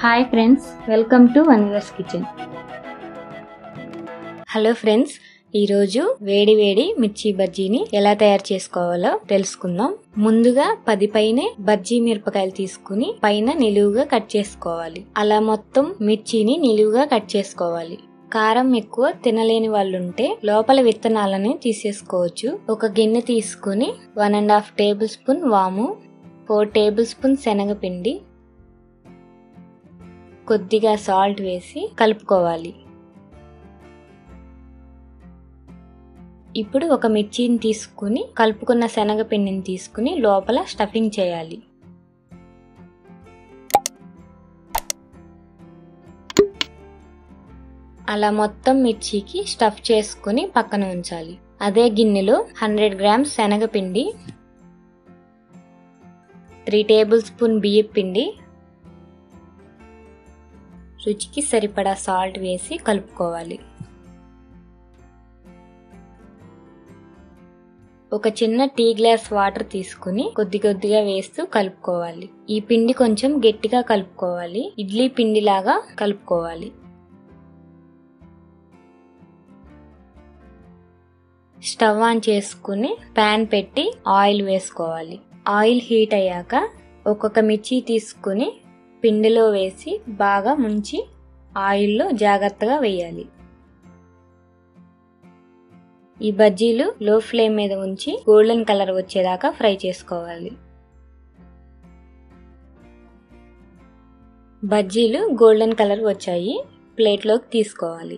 hi friends welcome to వన్వర్స్ kitchen hello friends ఈరోజు వేడి వేడి మిర్చి బజ్జీని ఎలా తయారు చేసుకోవాలో తెలుసుకుందాం ముందుగా పది పైనే బజ్జీ మిరపకాయలు తీసుకుని పైన నిలువుగా కట్ చేసుకోవాలి అలా మొత్తం మిర్చిని నిలువుగా కట్ చేసుకోవాలి కారం ఎక్కువ తినలేని వాళ్ళు ఉంటే లోపల విత్తనాలని తీసేసుకోవచ్చు ఒక గిన్నె తీసుకుని one and half tablespoon వాము ఫోర్ టేబుల్ స్పూన్ శనగపిండి కొద్దిగా సాల్ట్ వేసి కలుపుకోవాలి ఇప్పుడు ఒక మిర్చిని తీసుకుని కలుపుకున్న శనగపిండిని తీసుకుని లోపల స్టఫింగ్ చేయాలి అలా మొత్తం మిర్చికి స్టఫ్ చేసుకుని పక్కన ఉంచాలి అదే గిన్నెలో హండ్రెడ్ గ్రామ్స్ శనగపిండి త్రీ టేబుల్ స్పూన్ బియ్యం పిండి రుచికి సరిపడా సాల్ట్ వేసి కలుపుకోవాలి ఒక చిన్న టీ గ్లాస్ వాటర్ తీసుకుని కొద్ది కొద్దిగా వేస్తూ కలుపుకోవాలి ఈ పిండి కొంచెం గట్టిగా కలుపుకోవాలి ఇడ్లీ పిండిలాగా కలుపుకోవాలి స్టవ్ ఆన్ చేసుకుని ప్యాన్ పెట్టి ఆయిల్ వేసుకోవాలి ఆయిల్ హీట్ అయ్యాక ఒక్కొక్క మిర్చి తీసుకుని పిండిలో వేసి బాగా ముంచి ఆయిల్లో జాగ్రత్తగా వేయాలి ఈ బజ్జీలు లో ఫ్లేమ్ మీద ఉంచి గోల్డెన్ కలర్ వచ్చేదాకా ఫ్రై చేసుకోవాలి బజ్జీలు గోల్డెన్ కలర్ వచ్చాయి ప్లేట్లోకి తీసుకోవాలి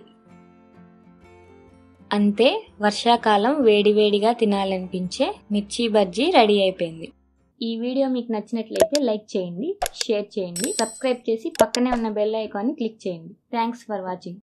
అంతే వర్షాకాలం వేడివేడిగా తినాలనిపించే మిర్చి బజ్జీ రెడీ అయిపోయింది ఈ వీడియో మీకు నచ్చినట్లయితే లైక్ చేయండి షేర్ చేయండి సబ్స్క్రైబ్ చేసి పక్కనే ఉన్న బెల్ ఐకాన్ని క్లిక్ చేయండి థ్యాంక్స్ ఫర్ వాచింగ్